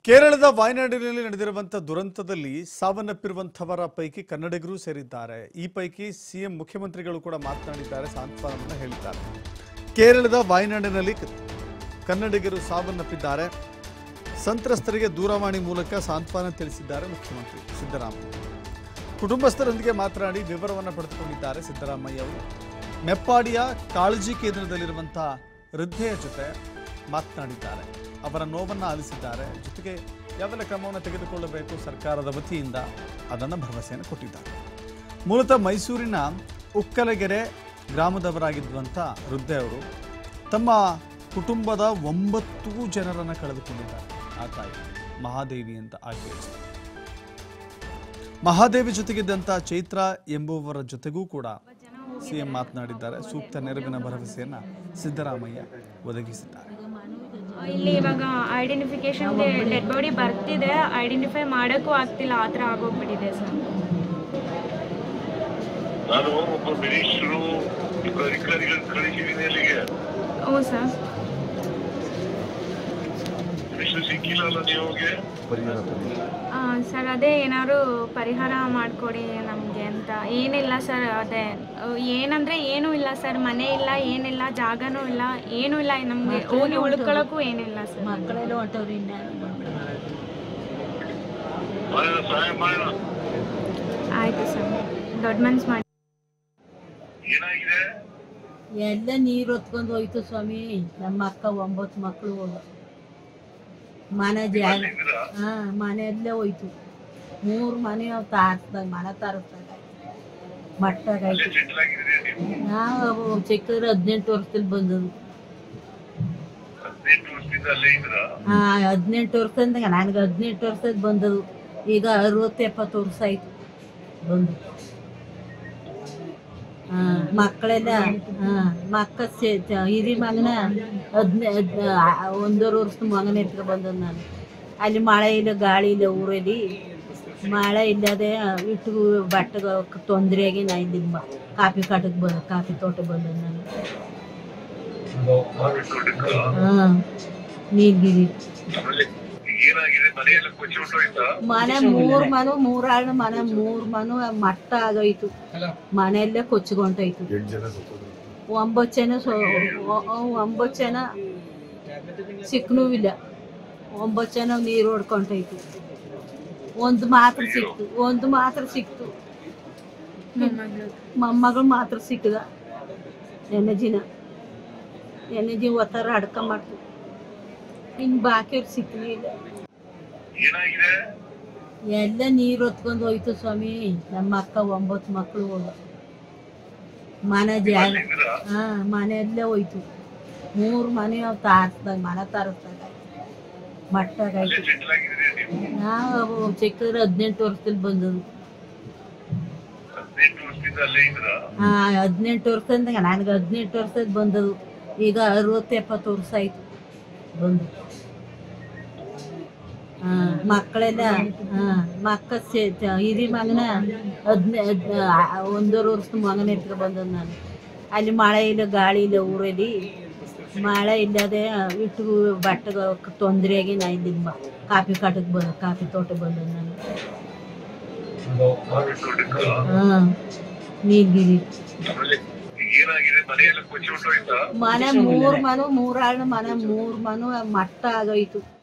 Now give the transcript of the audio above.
ಕೇರಳದ ವಾಯನಾಡಿನಲ್ಲಿ ನಡೆದಿರುವಂತಹ ದುರಂತದಲ್ಲಿ ಸಾವನ್ನಪ್ಪಿರುವಂಥವರ ಪೈಕಿ ಕನ್ನಡಿಗರು ಸೇರಿದ್ದಾರೆ ಈ ಪೈಕಿ ಸಿಎಂ ಮುಖ್ಯಮಂತ್ರಿಗಳು ಕೂಡ ಮಾತನಾಡಿದ್ದಾರೆ ಸಾಂತ್ವನವನ್ನು ಹೇಳಿದ್ದಾರೆ ಕೇರಳದ ವಾಯನಾಡಿನಲ್ಲಿ ಕ- ಕನ್ನಡಿಗರು ಸಾವನ್ನಪ್ಪಿದ್ದಾರೆ ಸಂತ್ರಸ್ತರಿಗೆ ದೂರವಾಣಿ ಮೂಲಕ ಸಾಂತ್ವನ ತಿಳಿಸಿದ್ದಾರೆ ಮುಖ್ಯಮಂತ್ರಿ ಸಿದ್ದರಾಮಯ್ಯ ಕುಟುಂಬಸ್ಥರೊಂದಿಗೆ ಮಾತನಾಡಿ ವಿವರವನ್ನು ಪಡೆದುಕೊಂಡಿದ್ದಾರೆ ಸಿದ್ದರಾಮಯ್ಯ ಅವರು ಮೆಪ್ಪಾಡಿಯ ಕಾಳಜಿ ಕೇಂದ್ರದಲ್ಲಿರುವಂತಹ ವೃದ್ಧೆಯ ಜೊತೆ ಮಾತನಾಡಿದ್ದಾರೆ ಅವರ ನೋವನ್ನು ಆಲಿಸಿದ್ದಾರೆ ಜೊತೆಗೆ ಯಾವೆಲ್ಲ ಕ್ರಮವನ್ನು ತೆಗೆದುಕೊಳ್ಳಬೇಕು ಸರ್ಕಾರದ ವತಿಯಿಂದ ಅದನ್ನು ಭರವಸೆಯನ್ನು ಕೊಟ್ಟಿದ್ದಾರೆ ಮೂಲತಃ ಮೈಸೂರಿನ ಉಕ್ಕಲಗೆರೆ ಗ್ರಾಮದವರಾಗಿದ್ದಂಥ ವೃದ್ಧೆ ಅವರು ತಮ್ಮ ಕುಟುಂಬದ ಒಂಬತ್ತು ಜನರನ್ನು ಕಳೆದುಕೊಂಡಿದ್ದಾರೆ ಆ ತಾಯಿ ಮಹಾದೇವಿ ಅಂತ ಆಕೆ ಹೆಸರು. ಮಹಾದೇವಿ ಜೊತೆಗಿದ್ದಂಥ ಚೈತ್ರ ಎಂಬುವವರ ಜೊತೆಗೂ ಕೂಡ ಸಿಎಂ ಮಾತನಾಡಿದ್ದಾರೆ ಸೂಕ್ತ ನೆರವಿನ ಭರವಸೆಯನ್ನ ಸಿದ್ದರಾಮಯ್ಯ ಒದಗಿಸಿದ್ದಾರೆ ಇಲ್ಲಿ ಇವಾಗ ಐಡೆಂಟಿಫಿಕೇಶನ್ ಡೆಡ್ ಬಾಡಿ ಬರ್ತಿದೆ ಐಡೆಂಟಿಫೈ ಮಾಡೋಕ್ಕೂ ಆಗ್ತಿಲ್ಲ ಆ ಥರ ಆಗೋಗ್ಬಿಟ್ಟಿದೆ ಸರ್ ನಾನು ಒಬ್ಬ ಮಿನಿಸ್ಟ್ರು ಅಧಿಕಾರಿಗಳು ಕಳಿಸಿದ್ದೀನಿ ಅಲ್ಲಿಗೆ ಹ್ಞೂ ಸರ್ ಮಿನಿಸ್ಟರ್ ಸಿಕ್ಕಿಲ್ಲ ಅಲ್ಲ ನೀವುಗೆ ಸರ್ ಅದೇ ಏನಾದ್ರು ಪರಿಹಾರ ಮಾಡಿಕೊಡಿ ನಮಗೆ ಅಂತ ಏನಿಲ್ಲ ಸರ್ ಅದೇ ಅಹ್, ಏನಂದ್ರೆ ಏನೂ ಇಲ್ಲ ಸರ್ ಮನೆ ಇಲ್ಲ ಏನಿಲ್ಲ ಜಾಗನೂ ಇಲ್ಲ ಏನೂ ಇಲ್ಲ ನಮಗೆ ಹೋಗಿ ಉಳ್ಕೊಳ್ಳೋಕ್ಕೂ ಏನಿಲ್ಲ ಸರ್ ಮಕ್ಕಳೆಲ್ಲ ಹೊಂಟವ್ರಿ ಇನ್ನ ಮಾಡೋಣ ಸಹಾಯ ಮಾಡೋಣ ಆಯಿತು ಸರ್ ದೊಡ್ಡ ಮನ್ಸು ಮಾಡಿ ಏನಾಗಿದೆ ಎಲ್ಲ ನೀರು ಹೊತ್ಕೊಂಡು ಹೋಯ್ತು ಸ್ವಾಮಿ ನಮ್ಮ ಅಕ್ಕ ಒಂಬತ್ತು ಮಕ್ಕಳು ಮನೆ ಜಾಗ ಇದ್ದೀರಾ ಹಾ ಮನೆಯಲ್ಲೇ ಹೋಯ್ತು ಮೂರು ಮನೆ ಅವ್ ತಾರಿಸ್ದಾಗ ಮನೆ ತಾರಿಸ್ದಾಗ ಮಟ್ಟಾಗಾಯ್ತು ಸೆಟ್ಲ್ ಆಗಿದ್ದೀರಿ ನೀವು ನಾವು ಚಿಕ್ಕದ್ರ ಹದಿನೆಂಟು ವರ್ಷದಲ್ಲಿ ಬಂದದು ಹದಿನೆಂಟು ವರ್ಷದಿಂದ ಅಲ್ಲೇ ಇದ್ದೀರಾ ಹಾ ಹದಿನೆಂಟು ವರ್ಷದಿಂದ ನನಗೆ ಹದಿನೆಂಟು ವರ್ಷದ ಬಂದದು ಈಗ ಅರವತ್ತು ಎಪ್ಪತ್ತು ವರ್ಷ ಆಯ್ತು ಬಂದು ಹಾ ಮಕ್ಕಳೆಲ್ಲ ಹಾ ಮಕ್ಕ ಸೆ- ಚ- ಹಿರಿ ಮಗನ ಹದಿನೆ ಒಂದೂವರೆ ವರ್ಷದ ಮಗನ ಎತ್ಕೊ ಬಂದದ್ದು ನಾನು ಅಲ್ಲಿ ಮಳೆ ಇಲ್ಲ ಗಾಳಿ ಇಲ್ಲ ಊರಲ್ಲಿ ಮಳೆ ಇಲ್ಲದೆ ಇಟ್ಟು ಬಟ್ಟೆಗೆ ತೊಂದರೆಯಾಗಿ ನಾ ಇಲ್ಲಿ ಮ- ಕಾಫಿ ಕಾಟಕ್ಕೆ ಬಂದ ಕಾಫಿ ತೋಟಕ್ಕೆ ಬಂದದ್ದು ನಾನು ದೊಡ್ಡಕ್ಕ ಹಾಂ ನೀಲಗಿರಿ ಆಮೇಲೆ ಏನಾಗಿದೆ ಮನೆಯೆಲ್ಲ ಕೊಚ್ಚಿ ಹೊಟ್ಟೋಯ್ತಾ ಮನೆ ಮೂರ್ ಮನು ಮೂರಾಳು ಮನೆ ಮೂರ್ ಮನು ಮಟ್ಟ ಆಗೋಯ್ತು ಮನೆಯಲ್ಲೇ ಕೊಚ್ಕೊಂಡೋಯ್ತು ಒಂಬತ್ತು ಜನ ಸೊ ಒ- ಒ- ಒಂಬತ್ತು ಜನ ಸಿಕ್ಕನೂ ಇಲ್ಲ ಒಂಬತ್ತು ಜನ ನೀರು ಹೊಡ್ಕೊಂಡೋಯ್ತು ಒಂದು ಮಾತ್ರ ಸಿಕ್ತು ಒಂದು ಮಾತ್ರ ಸಿಕ್ತು ಮೊಮ್ಮಗಳು ಮಾತ್ರ ಸಿಕ್ಕದ ಎಣ್ಣೆಜಿನ ಎಣ್ಣೆಜಿ ಒತ್ತಾರ ಅಡ್ಕ ಮಾಡ್ತು ಇನ್ನು ಬಾಕಿಯವ್ರು ಸಿಕ್ಕಲೇ ಇಲ್ಲ ಏನಾಗಿದೆ ಎಲ್ಲ ನೀರು ಹೊತ್ಕೊಂಡು ಹೋಯ್ತು ಸ್ವಾಮಿ ನಮ್ಮ ಅಕ್ಕ ಒಂಬತ್ತು ಮಕ್ಕಳು ಮನೆ ಜಾಗ ಇದ್ದೀರಾ ಹಾ ಮನೆಯಲ್ಲೇ ಹೋಯ್ತು ಮೂರು ಮನೆ ಅವ್ ತಾರಿಸ್ದಾಗ ಮನೆ ತಾರಿಸ್ದಾಗ ಮಟ್ಟಾಗಾಯ್ತು ಸೆಟ್ಲ್ ಆಗಿದ್ದೀರಿ ನೀವು ನಾವು ಚಿಕ್ಕದ್ರ ಹದಿನೆಂಟು ವರ್ಷದಲ್ಲಿ ಬಂದದು ಹದಿನೆಂಟು ವರ್ಷದಿಂದ ಅಲ್ಲೇ ಇದ್ದೀರಾ ಹಾ ಹದಿನೆಂಟು ವರ್ಷದಿಂದ ನನಗೆ ಹದಿನೆಂಟು ವರ್ಷದ ಬಂದದು ಈಗ ಅರವತ್ತು ಎಪ್ಪತ್ತು ವರ್ಷ ಆಯ್ತು ಬಂದು ಹಾ ಮಕ್ಕಳೆಲ್ಲ ಹಾ ಮಕ್ಕ ಸೆ- ಚ- ಹಿರಿ ಮಗನ ಹದಿನೆ ಒಂದೂವರೆ ವರ್ಷದ ಮಗನ ಎತ್ಕೊ ಬಂದದ್ದು ನಾನು ಅಲ್ಲಿ ಮಳೆ ಇಲ್ಲ ಗಾಳಿ ಇಲ್ಲ ಊರಲ್ಲಿ ಮಳೆ ಇಲ್ಲದೆ ಇಟ್ಟು ಬಟ್ಟೆಗೆ ತೊಂದರೆಯಾಗಿ ನಾ ಇಲ್ಲಿ ಮ- ಕಾಫಿ ಕಾಟಕ್ಕೆ ಬಂದ ಕಾಫಿ ತೋಟಕ್ಕೆ ಬಂದದ್ದು ನಾನು ದೊಡ್ಡಕ್ಕ ಹಾಂ ನೀಲಗಿರಿ ಆಮೇಲೆ ಏನಾಗಿದೆ ಮನೆಯೆಲ್ಲ ಕೊಚ್ಚಿ ಹೊಟ್ಟೋಯ್ತಾ ಮನೆ ಮೂರ್ ಮನು ಮೂರಾಳು ಮನೆ ಮೂರ್ ಮನು ಮಟ್ಟ ಆಗೋಯ್ತು